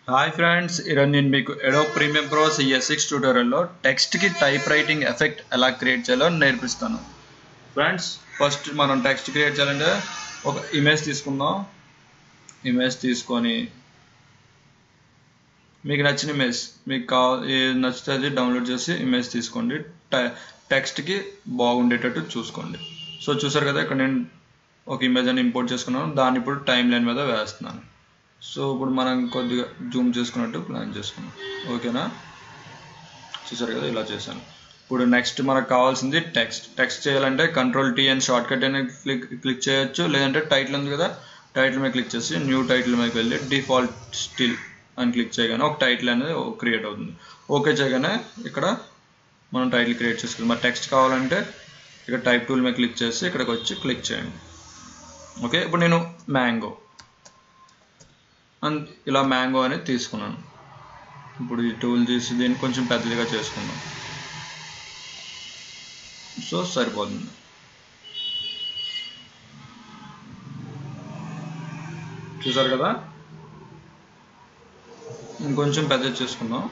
hi friends ఈరోజు నేను మీకు Adobe premium pro CS six ట్యూటోరియల్లో టెక్స్ట్కి టైప్ రైటింగ్ ఎఫెక్ట్ ఎలా క్రియేట్ చేయాలో నేర్పిస్తాను ఫ్రెండ్స్ ఫస్ట్ మనం టెక్స్ట్ క్రియేట్ చేయాలంటే ఒక ఇమేజ్ తీసుకుందాం ఇమేజ్ తీసుకొని మీకు నచ్చిన ఇమేజ్ మీకు కావాలి ఏది నచ్చితే అది డౌన్లోడ్ చేసి ఇమేజ్ తీసుకోండి టెక్స్ట్కి బాగుండేటట్టు చూసుకోండి సో చూసారు కదా ఇక్కడ నేను ఒక ఇమేజ్ అని ఇంపోర్ట్ చేసుకున్నాను దాన్ని ఇప్పుడు టైం లైన్ మీద వేస్తున్నాను సో ఇప్పుడు మనం కొద్దిగా జూమ్ చేసుకున్నట్టు ప్లాన్ చేసుకున్నాం ఓకేనా చూసారు కదా ఇలా చేశాను ఇప్పుడు నెక్స్ట్ మనకు కావాల్సింది టెక్స్ట్ టెక్స్ట్ చేయాలంటే కంట్రోల్ టీ అని షార్ట్ కట్ అని క్లిక్ క్లిక్ చేయొచ్చు లేదంటే టైటిల్ ఉంది కదా టైటిల్ మీద క్లిక్ చేసి న్యూ టైటిల్ మీదకి వెళ్ళి డిఫాల్ట్ స్టిల్ అని క్లిక్ చేయగానే ఒక టైటిల్ అనేది క్రియేట్ అవుతుంది ఓకే చేయగానే ఇక్కడ మనం టైటిల్ క్రియేట్ చేసుకుందాం మరి టెక్స్ట్ కావాలంటే ఇక్కడ టైప్ టూల్ మీద క్లిక్ చేసి ఇక్కడికి వచ్చి క్లిక్ చేయండి ఓకే ఇప్పుడు నేను మ్యాంగో అండ్ ఇలా మ్యాంగో అనేది తీసుకున్నాను ఇప్పుడు ఈ టూల్ తీసి దీన్ని కొంచెం పెద్దదిగా చేసుకుందాం సో సరిపోతుంది చూసారు కదా ఇంకొంచెం పెద్దది చేసుకుందాం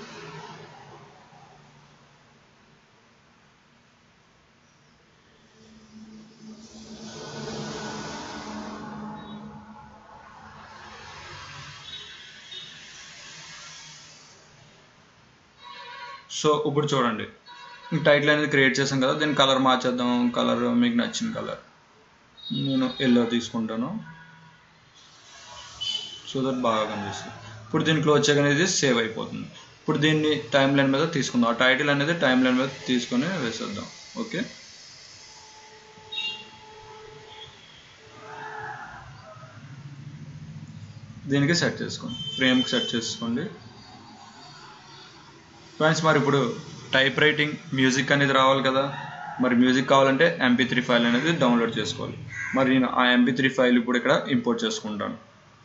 సో ఇప్పుడు చూడండి టైటిల్ అనేది క్రియేట్ చేసాం కదా దీని కలర్ మార్చేద్దాం కలర్ మీకు నచ్చిన కలర్ నేను ఎల్లో తీసుకుంటాను సో దట్ బాగా కనిపిస్తుంది ఇప్పుడు దీన్ని క్లోజ్ చేయగానే ఇది సేవ్ అయిపోతుంది ఇప్పుడు దీన్ని టైం లైన్ మీద తీసుకుందాం ఆ టైటిల్ అనేది టైం లైన్ మీద తీసుకొని వేసేద్దాం ఓకే దీనికి సెట్ చేసుకోండి ఫ్రేమ్కి సెట్ చేసుకోండి ఫ్రెండ్స్ మరి ఇప్పుడు టైప్ రైటింగ్ మ్యూజిక్ అనేది రావాలి కదా మరి మ్యూజిక్ కావాలంటే ఎంపీ త్రీ ఫైల్ అనేది డౌన్లోడ్ చేసుకోవాలి మరి నేను ఆ ఎంపీ త్రీ ఫైల్ ఇప్పుడు ఇక్కడ ఇంపోర్ట్ చేసుకుంటాను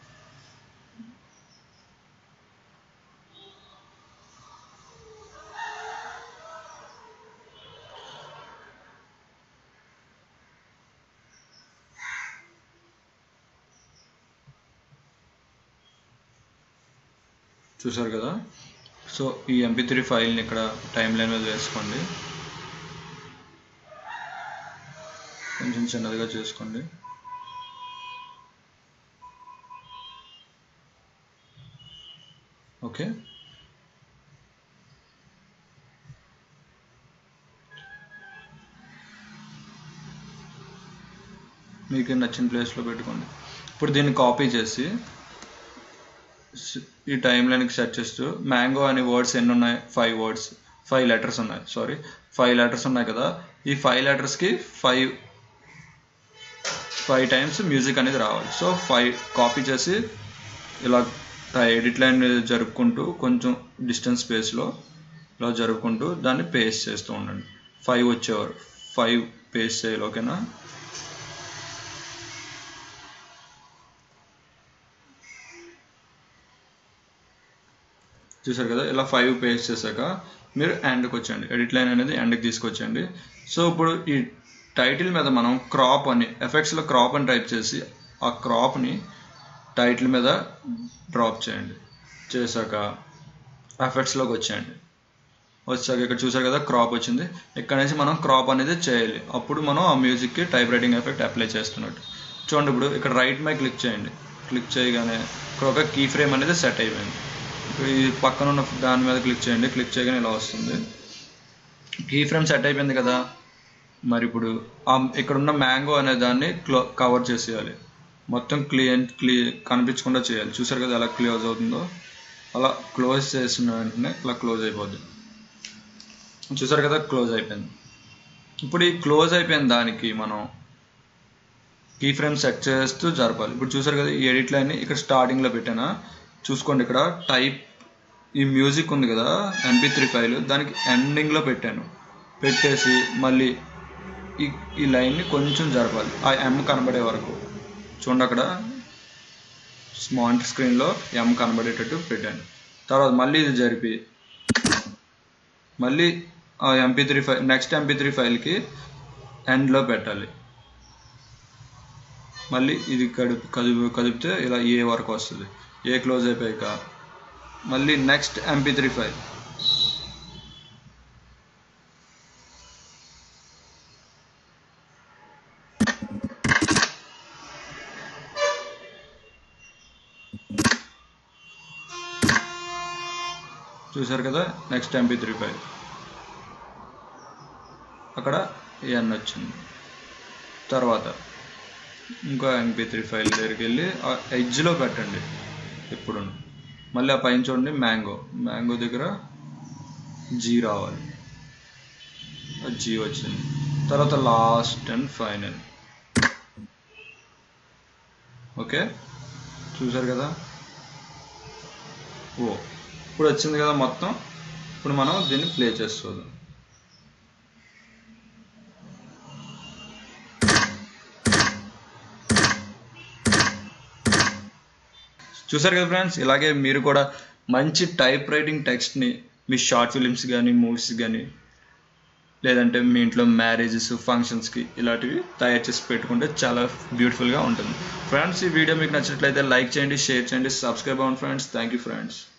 చూసారు కదా సో ఈ ఎంపీ త్రీ ఫైల్ని ఇక్కడ టైం లైన్ మీద వేసుకోండి కొంచెం చిన్నదిగా చేసుకోండి ఓకే మీకు నచ్చిన ప్లేస్లో పెట్టుకోండి ఇప్పుడు దీన్ని కాపీ చేసి ఈ టైం లైన్కి సెట్ చేస్తూ మ్యాంగో అనే వర్డ్స్ ఎన్ని ఉన్నాయి ఫైవ్ వర్డ్స్ ఫైవ్ లెటర్స్ ఉన్నాయి సారీ ఫైవ్ లెటర్స్ ఉన్నాయి కదా ఈ ఫైవ్ లెటర్స్కి ఫైవ్ ఫైవ్ టైమ్స్ మ్యూజిక్ అనేది రావాలి సో ఫైవ్ కాపీ చేసి ఇలా ఎడిట్ లైన్ జరుపుకుంటూ కొంచెం డిస్టెన్స్ స్పేస్లో ఇలా జరుపుకుంటూ దాన్ని పేస్ట్ చేస్తూ ఉండండి ఫైవ్ వచ్చేవారు ఫైవ్ పేస్ట్ చేయాలి ఓకేనా చూసారు కదా ఇలా ఫైవ్ పేస్ట్ చేశాక మీరు ఎండ్కి వచ్చండి ఎడిట్ లైన్ అనేది ఎండ్కి తీసుకొచ్చండి సో ఇప్పుడు ఈ టైటిల్ మీద మనం క్రాప్ అని ఎఫెక్ట్స్లో క్రాప్ అని టైప్ చేసి ఆ క్రాప్ని టైటిల్ మీద డ్రాప్ చేయండి చేశాక ఎఫెక్ట్స్లోకి వచ్చేయండి వచ్చాక ఇక్కడ చూసారు కదా క్రాప్ వచ్చింది ఇక్కడ నుంచి మనం క్రాప్ అనేది చేయాలి అప్పుడు మనం ఆ మ్యూజిక్కి టైప్ రైటింగ్ ఎఫెక్ట్ అప్లై చేస్తున్నట్టు చూడండి ఇప్పుడు ఇక్కడ రైట్ మై క్లిక్ చేయండి క్లిక్ చేయగానే ఇక్కడ ఒక కీ ఫ్రేమ్ అనేది సెట్ అయిపోయింది ఈ పక్కన ఉన్న దాని మీద క్లిక్ చేయండి క్లిక్ చేయగానే ఇలా వస్తుంది కీ ఫ్రేమ్ సెట్ అయిపోయింది కదా మరి ఇప్పుడు ఇక్కడ ఉన్న మ్యాంగో అనే దాన్ని క్లో కవర్ చేసేయాలి మొత్తం క్లియర్ క్లీ కనిపించకుండా చేయాలి చూసారు కదా ఎలా క్లోజ్ అవుతుందో అలా క్లోజ్ చేసిన వెంటనే ఇలా క్లోజ్ అయిపోద్ది చూసారు కదా క్లోజ్ అయిపోయింది ఇప్పుడు ఈ క్లోజ్ అయిపోయిన దానికి మనం కీ ఫ్రేమ్ సెట్ చేస్తూ జరపాలి ఇప్పుడు చూసారు కదా ఈ ఎడిట్ లైన్ని ఇక్కడ స్టార్టింగ్లో పెట్టానా చూసుకోండి ఇక్కడ టైప్ ఈ మ్యూజిక్ ఉంది కదా ఎంపీ త్రీ ఫైల్ దానికి ఎండింగ్లో పెట్టాను పెట్టేసి మళ్ళీ ఈ ఈ లైన్ని కొంచెం జరపాలి ఆ ఎం కనబడే వరకు చూడండి అక్కడ స్మార్ట్ స్క్రీన్లో ఎం కనబడేటట్టు పెట్టాను తర్వాత మళ్ళీ ఇది జరిపి మళ్ళీ ఆ MP three file next MP three ఫైల్కి ఎండ్లో పెట్టాలి మళ్ళీ ఇది కడుపు కదుపు కదిపితే ఇలా ఏ వరకు వస్తుంది ఏ క్లోజ్ అయిపోయాక మళ్ళీ నెక్స్ట్ ఎంపీ త్రీ ఫైల్ చూసారు కదా నెక్స్ట్ ఎంపీ త్రీ ఫైల్ అక్కడ ఎన్ వచ్చింది తర్వాత ఇంకో ఎంపీ త్రీ ఫైల్ దగ్గరికి వెళ్ళి ఆ ఎడ్జ్లో పెట్టండి ఇప్పుడు మళ్ళీ ఆ పైన చూడండి మ్యాంగో మ్యాంగో దగ్గర జీ రావాలి జీ వచ్చింది తర్వాత లాస్ట్ అండ్ ఫైనల్ ఓకే చూసారు కదా ఓ ఇప్పుడు వచ్చింది కదా మొత్తం ఇప్పుడు మనం దీన్ని ప్లే చేస్తుంది చూసారు కదా ఫ్రెండ్స్ ఇలాగే మీరు కూడా మంచి టైప్ రైటింగ్ టెక్స్ట్ని మీ షార్ట్ ఫిలిమ్స్ కానీ మూవీస్ కానీ లేదంటే మీ ఇంట్లో మ్యారేజెస్ ఫంక్షన్స్కి ఇలాంటివి తయారు చేసి పెట్టుకుంటే చాలా బ్యూటిఫుల్గా ఉంటుంది ఫ్రెండ్స్ ఈ వీడియో మీకు నచ్చినట్లయితే లైక్ చేయండి షేర్ చేయండి సబ్స్క్రైబ్ అవ్వండి ఫ్రెండ్స్ థ్యాంక్ యూ ఫ్రెండ్స్